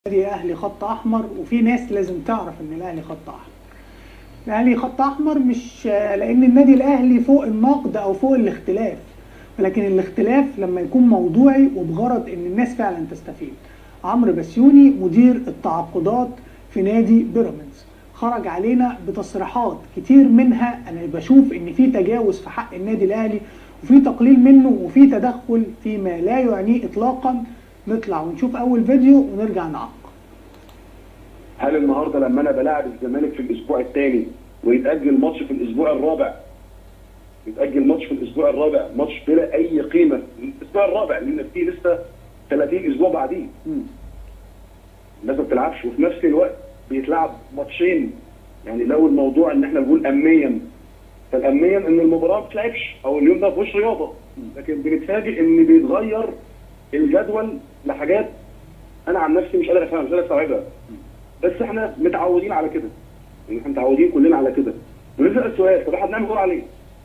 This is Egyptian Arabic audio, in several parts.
النادي الاهلي خط احمر وفي ناس لازم تعرف ان الاهلي خط احمر الاهلي خط احمر مش لان النادي الاهلي فوق النقد او فوق الاختلاف ولكن الاختلاف لما يكون موضوعي وبغرض ان الناس فعلا تستفيد عمرو بسيوني مدير التعاقدات في نادي بيراميدز خرج علينا بتصريحات كتير منها انا بشوف ان في تجاوز في حق النادي الاهلي وفي تقليل منه وفي تدخل فيما لا يعنيه اطلاقا نطلع ونشوف اول فيديو ونرجع نعقب هل النهارده لما انا بلاعب الزمالك في الاسبوع الثاني ويتاجل ماتش في الاسبوع الرابع يتاجل ماتش في الاسبوع الرابع ماتش بلا اي قيمه الاسبوع الرابع لان فيه لسه 30 اسبوع بعديه الناس ما بتلعبش وفي نفس الوقت بيتلعب ماتشين يعني لو الموضوع ان احنا نقول امنيا فالامنيا ان المباراه ما بتلعبش او اليوم ده ما فيهوش رياضه لكن بنتفاجئ ان بيتغير الجدول لحاجات انا عن نفسي مش قادر افهمها مش قادر استوعبها بس احنا متعودين على كده يعني احنا متعودين كلنا على كده ونسال السؤال طب احنا بنعمل جول عليه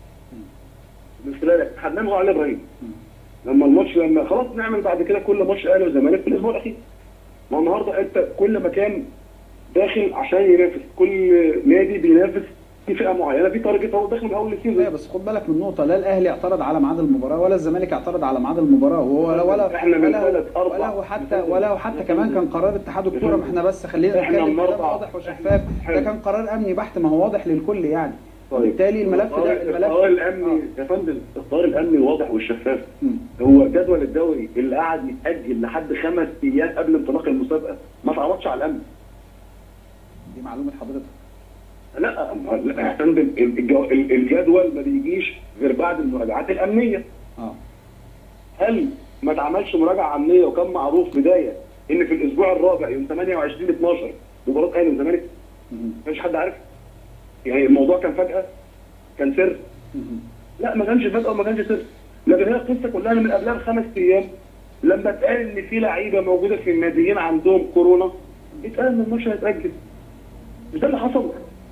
بالنسبه لك احنا بنعمل جول عليه ابراهيم لما الماتش لما خلاص نعمل بعد كده كل ماتش اهلي وزمالك في الاسبوع الاخير ما النهارده انت كل مكان داخل عشان ينافس كل نادي بينافس في فئه معينه في تارجت هو داخل من اول السيزون ايوه بس خد بالك من نقطه لا الاهلي اعترض على ميعاد المباراه ولا الزمالك اعترض على ميعاد المباراه وهو ولا احنا من ولا ثلاث أربع- ولا حتى ولا حتى كمان كان قرار اتحاد الكوره ما احنا بس خلينا إحنا نتكلم كلام النهاردة- واضح وشفاف حلو. ده كان قرار امني بحت ما هو واضح للكل يعني طيب. بالتالي الملف القرار- ده الملف القرار الامني آه. يا فندم القرار الامني الواضح والشفاف مم. هو جدول الدوري اللي قعد يتاجل لحد خمس ايام قبل انطلاق المسابقه ما اتعرضش على الامن دي معلومه حضرتك لا ما- لا يا فندم الجو- الجدول ما بيجيش غير بعد المراجعات الامنيه اه هل ما اتعملش مراجعه امنيه وكان معروف بدايه ان في الاسبوع الرابع يوم 28 12 مباراه اهلي وزمالك مم. ما كانش حد عارف يعني الموضوع كان فجاه كان سر مم. لا ما كانش فجأة وما كانش سر لكن هي القصة كلها من قبلها بخمس أيام لما اتقال إن في لعيبة موجودة في الناديين عندهم كورونا اتقال إن الماتش هيتأجل مش ده اللي حصل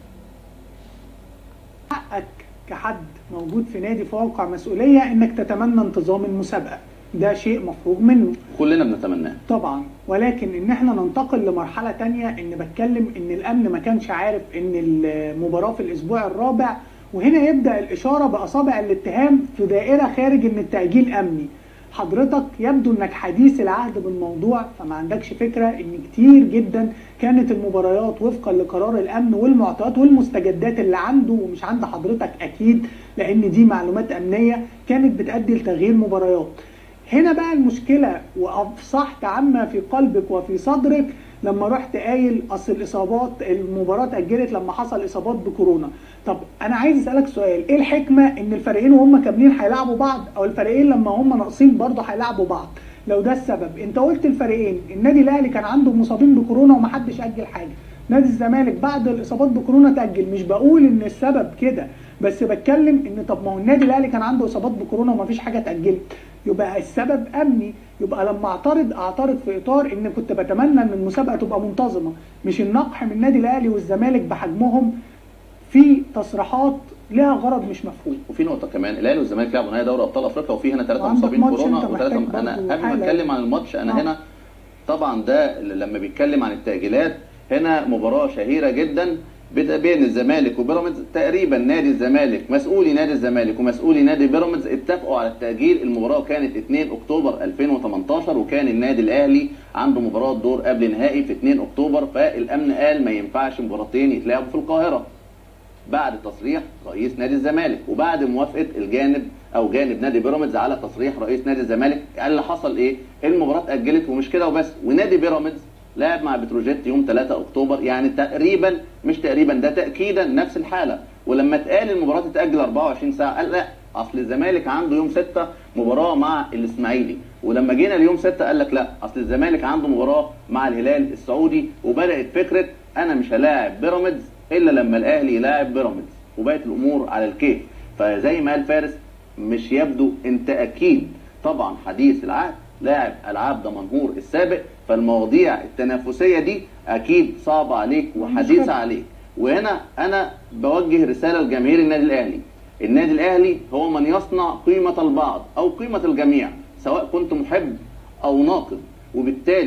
حقك كحد موجود في نادي في موقع مسؤوليه انك تتمنى انتظام المسابقه ده شيء مفروغ منه كلنا بنتمناه طبعا ولكن ان احنا ننتقل لمرحله تانية ان بتكلم ان الامن ما كانش عارف ان المباراه في الاسبوع الرابع وهنا يبدا الاشاره باصابع الاتهام في دائره خارج ان التاجيل امني حضرتك يبدو انك حديث العهد بالموضوع فما عندكش فكره ان كتير جدا كانت المباريات وفقا لقرار الامن والمعطيات والمستجدات اللي عنده ومش عند حضرتك اكيد لان دي معلومات امنيه كانت بتؤدي لتغيير مباريات هنا بقى المشكله وافصحت عما في قلبك وفي صدرك لما رحت قايل اصل الاصابات المباراه اتاجلت لما حصل اصابات بكورونا طب انا عايز اسالك سؤال ايه الحكمه ان الفريقين وهم كاملين هيلعبوا بعض او الفريقين لما هم ناقصين برضه هيلعبوا بعض لو ده السبب انت قلت الفريقين النادي الاهلي كان عنده مصابين بكورونا ومحدش اجل حاجه نادي الزمالك بعد الاصابات بكورونا تاجل مش بقول ان السبب كده بس بتكلم ان طب ما هو النادي الاهلي كان عنده اصابات بكورونا ومفيش حاجه اتاجلت يبقى السبب امني يبقى لما اعترض اعترض في اطار ان كنت بتمنى ان المسابقه تبقى منتظمه مش النقح من النادي الاهلي والزمالك بحجمهم في تصريحات لها غرض مش مفهوم وفي نقطه كمان الاهلي والزمالك لعبوا نهائي دوري ابطال افريقيا وفي هنا ثلاثه وعندك مصابين ماتش كورونا أنت وثلاثه محتاج انا برضو قبل ما حالة. اتكلم عن الماتش انا آه. هنا طبعا ده لما بيتكلم عن التاجيلات هنا مباراه شهيره جدا بت- بين الزمالك وبيراميدز تقريبا نادي الزمالك مسؤولي نادي الزمالك ومسؤولي نادي بيراميدز اتفقوا على التاجيل المباراه كانت 2 اكتوبر 2018 وكان النادي الاهلي عنده مباراه دور قبل نهائي في 2 اكتوبر فالامن قال ما ينفعش مباراتين يتلعبوا في القاهره بعد تصريح رئيس نادي الزمالك وبعد موافقه الجانب او جانب نادي بيراميدز على تصريح رئيس نادي الزمالك اللي حصل ايه؟ المباراه اتاجلت ومش كده وبس ونادي بيراميدز لعب مع بتروجيت يوم 3 اكتوبر يعني تقريبا مش تقريبا ده تاكيدا نفس الحاله ولما اتقال المباراه تتاجل 24 ساعه قال لا اصل الزمالك عنده يوم 6 مباراه مع الاسماعيلي ولما جينا اليوم 6 قال لك لا اصل الزمالك عنده مباراه مع الهلال السعودي وبدات فكره انا مش هلاعب بيراميدز الا لما الاهلي يلاعب بيراميدز وبقت الامور على الكيف فزي ما قال فارس مش يبدو انت اكيد طبعا حديث العهد لاعب العاب دمنهور السابق فالمواضيع التنافسيه دي اكيد صعبه عليك وحديثه عليك وهنا انا بوجه رساله لجماهير النادي الاهلي النادي الاهلي هو من يصنع قيمه البعض او قيمه الجميع سواء كنت محب او ناقد وبالتالي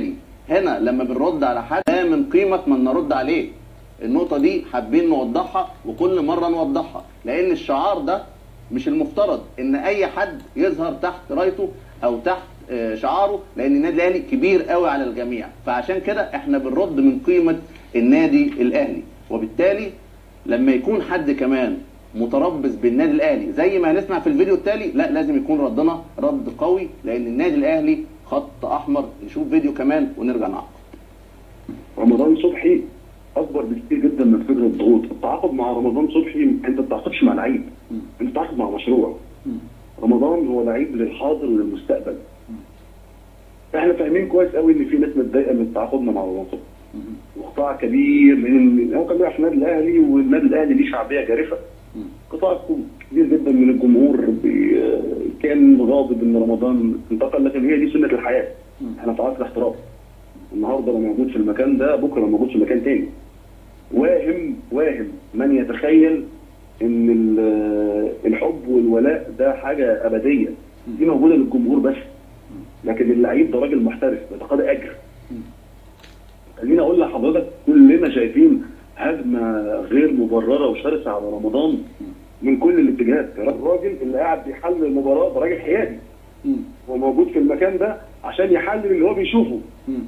هنا لما بنرد على حد لا من قيمه من نرد عليه النقطه دي حابين نوضحها وكل مره نوضحها لان الشعار ده مش المفترض ان اي حد يظهر تحت رايته او تحت آه، شعاره لان النادي الاهلي كبير قوي على الجميع فعشان كده احنا بنرد من قيمه النادي الاهلي وبالتالي لما يكون حد كمان متربص بالنادي الاهلي زي ما هنسمع في الفيديو التالي لا لازم يكون ردنا رد قوي لان النادي الاهلي خط احمر نشوف فيديو كمان ونرجع نعقب رمضان صبحي اكبر بكتير جدا من فكره الضغوط التعاقد مع رمضان صبحي انت ما بتتعاقدش مع لعيب انت بتتعاقد مع مشروع رمضان هو لعيب للحاضر وللمستقبل احنا فاهمين كويس قوي ان في ناس متضايقه من تعاقدنا مع رمضان صبحي وقطاع كبير من هو كان بيلعب في النادي الاهلي والنادي الاهلي ليه شعبيه جارفه قطاع كبير جدا من الجمهور بي... كان غاضب ان رمضان انتقل لكن هي دي سنه الحياه احنا في عصر احتراف النهارده لو موجود في المكان ده بكره لو موجود في مكان تاني واهم واهم من يتخيل ان ال- الحب والولاء ده حاجه ابديه دي موجوده للجمهور بس لكن اللعيب ده راجل محترف بيتقاضى اجر خليني اقول لحضرتك كلنا شايفين هجمه غير مبرره وشرسه على رمضان من كل الاتجاهات الراجل اللي قاعد بيحلل المباراه ده راجل حيادي هو موجود في المكان ده عشان يحلل اللي هو بيشوفه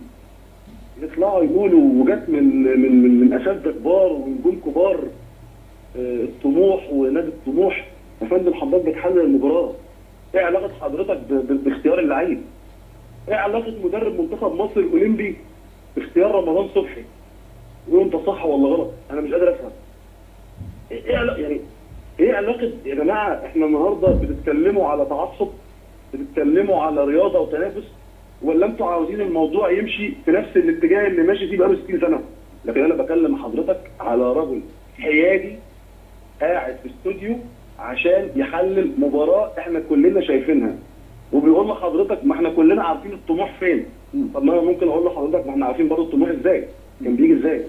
يطلعوا يقولوا وجات من من من, من اساتذه كبار ونجوم كبار آه، الطموح ونادي الطموح يا فندم حضرتك بتحلل المباراه ايه علاقه حضرتك ب- ب- باختيار اللعيب؟ ايه علاقه مدرب منتخب مصر الاولمبي باختيار رمضان صبحي؟ يقول انت صح ولا غلط؟ انا مش قادر افهم. ايه إيه علاقه يعني ايه علاقه يا جماعه احنا النهارده بتتكلموا على تعصب بتتكلموا على رياضه وتنافس ولا انتوا عاوزين الموضوع يمشي في نفس الاتجاه اللي ماشي فيه بقاله 60 سنه لكن انا بكلم حضرتك على رجل حيادي قاعد في استوديو عشان يحلل مباراه احنا كلنا شايفينها وبيقول لحضرتك ما احنا كلنا عارفين الطموح فين طب ما انا ممكن اقول لحضرتك ما احنا عارفين برضه الطموح ازاي كان بيجي ازاي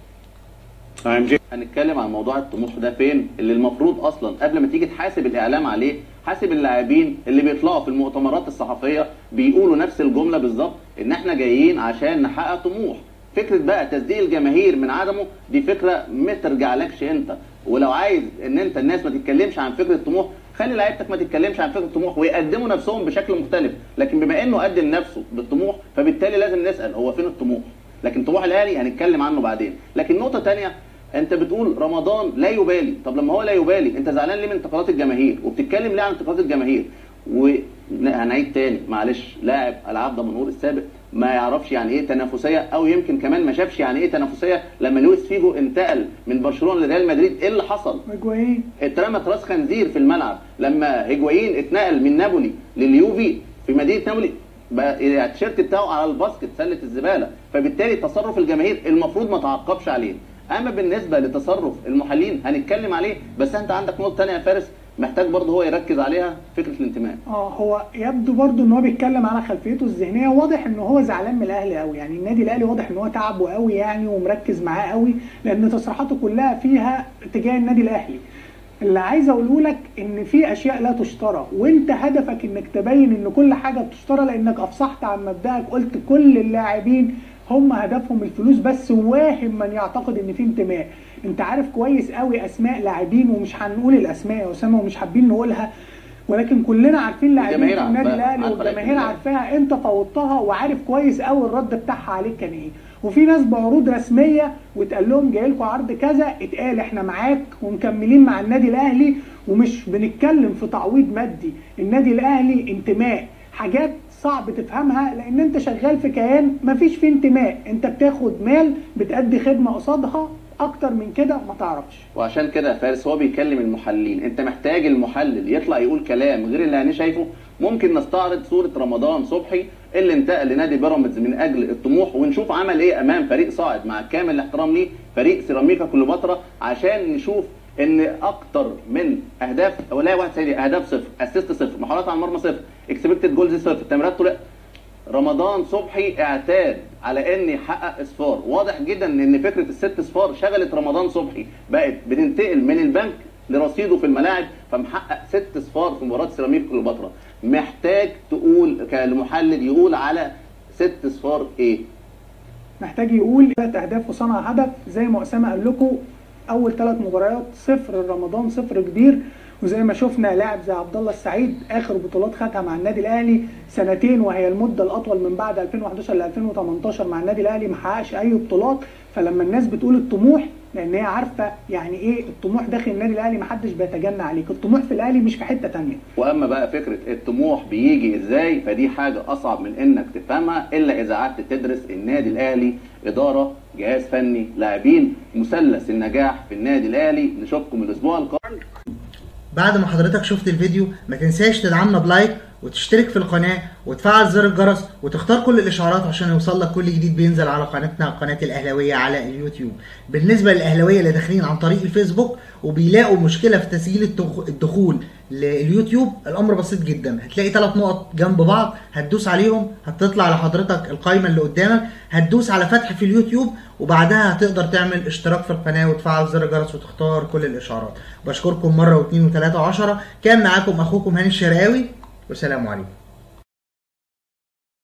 هنتكلم عن موضوع الطموح ده فين اللي المفروض اصلا قبل ما تيجي تحاسب الاعلام عليه حاسب اللاعبين اللي بيطلعوا في المؤتمرات الصحفيه بيقولوا نفس الجمله بالظبط ان احنا جايين عشان نحقق طموح فكره بقى تصديق الجماهير من عدمه دي فكره ما ترجعلكش انت ولو عايز ان انت الناس ما تتكلمش عن فكره الطموح خلي لعيبتك ما تتكلمش عن فكره الطموح ويقدموا نفسهم بشكل مختلف لكن بما انه قدم نفسه بالطموح فبالتالي لازم نسال هو فين الطموح لكن طموح الاهلي هنتكلم عنه بعدين لكن نقطه تانية انت بتقول رمضان لا يبالي طب لما هو لا يبالي انت زعلان ليه من انتقادات الجماهير وبتتكلم ليه عن انتقادات الجماهير وهنعيد تاني معلش لاعب العاب دمنهور السابق ما يعرفش يعني ايه تنافسيه او يمكن كمان ما شافش يعني ايه تنافسيه لما لويس فيجو انتقل من برشلونه لريال مدريد ايه اللي حصل هيجوين اترمت راس خنزير في الملعب لما هيجوايين اتنقل من نابولي لليوفي في مدينه نابولي بقى التيشيرت بتاعه على الباسكت سله الزباله فبالتالي تصرف الجماهير المفروض ما تعقبش عليه اما بالنسبه لتصرف المحللين هنتكلم عليه بس انت عندك نقطه ثانيه يا فارس محتاج برضه هو يركز عليها فكره الانتماء اه هو يبدو برضو ان هو بيتكلم على خلفيته الذهنيه واضح ان هو زعلان من الاهلي قوي يعني النادي الاهلي واضح ان هو تعبه قوي يعني ومركز معاه قوي لان تصريحاته كلها فيها اتجاه النادي الاهلي اللي عايز اقوله لك ان في اشياء لا تشترى وانت هدفك انك تبين ان كل حاجه بتشترى لانك افصحت عن مبدأك قلت كل اللاعبين هم هدفهم الفلوس بس واهم من يعتقد ان في انتماء انت عارف كويس قوي اسماء لاعبين ومش هنقول الاسماء يا اسامه ومش حابين نقولها ولكن كلنا عارفين لاعبين في الجماهير النادي عارفاها، الاهلي عارفة والجماهير لعيبة عارفاها انت فوضتها وعارف كويس قوي الرد بتاعها عليك كان ايه وفي ناس بعروض رسميه واتقال لهم جاي لكم عرض كذا اتقال احنا معاك ومكملين مع النادي الاهلي ومش بنتكلم في تعويض مادي النادي الاهلي انتماء حاجات صعب تفهمها لان انت شغال في كيان مفيش فيه انتماء انت بتاخد مال بتأدي خدمه قصادها اكتر من كده ما تعرفش وعشان كده يا فارس هو بيكلم المحللين انت محتاج المحلل يطلع يقول كلام غير اللي انا شايفه ممكن نستعرض صوره رمضان صبحي اللي انتقل لنادي بيراميدز من اجل الطموح ونشوف عمل ايه امام فريق صاعد مع كامل الاحترام ليه فريق سيراميكا كليوباترا عشان نشوف ان اكتر من اهداف او لا واحد سيدي اهداف صفر اسيست صفر محاولات على المرمى صفر اكسبكتد جولز صفر تمريرات طول رمضان صبحي اعتاد على ان يحقق اصفار واضح جدا ان فكره الست اصفار شغلت رمضان صبحي بقت بتنتقل من البنك لرصيده في الملاعب فمحقق ست اصفار في مباراه سيراميك كليوباترا محتاج تقول كمحلل يقول على ست اصفار ايه محتاج يقول ثلاث اهداف وصنع هدف زي ما اسامه قال لكم اول ثلاث مباريات صفر رمضان صفر كبير وزي ما شفنا لاعب زي عبد الله السعيد اخر بطولات خدها مع النادي الاهلي سنتين وهي المده الاطول من بعد 2011 ل 2018 مع النادي الاهلي ما حققش اي بطولات فلما الناس بتقول الطموح لان هي عارفه يعني ايه الطموح داخل النادي الاهلي ما حدش بيتجنى عليك الطموح في الاهلي مش في حته تانية واما بقى فكره الطموح بيجي ازاي فدي حاجه اصعب من انك تفهمها الا اذا قعدت تدرس النادي الاهلي اداره جهاز فني لاعبين مثلث النجاح في النادي الاهلي نشوفكم الاسبوع القادم بعد ما حضرتك شفت الفيديو ما تنساش تدعمنا بلايك وتشترك في القناة وتفعل زر الجرس وتختار كل الإشعارات عشان يوصل لك كل جديد بينزل على قناتنا قناة الأهلاوية على اليوتيوب بالنسبة للأهلاوية اللي داخلين عن طريق الفيسبوك وبيلاقوا مشكلة في تسجيل الدخ- الدخول لليوتيوب الأمر بسيط جدا هتلاقي ثلاث نقط جنب بعض هتدوس عليهم هتطلع لحضرتك القائمة اللي قدامك هتدوس على فتح في اليوتيوب وبعدها هتقدر تعمل اشتراك في القناة وتفعل زر الجرس وتختار كل الإشعارات بشكركم مرة واثنين وثلاثة وعشرة كان معاكم أخوكم هاني الشرقاوي والسلام عليكم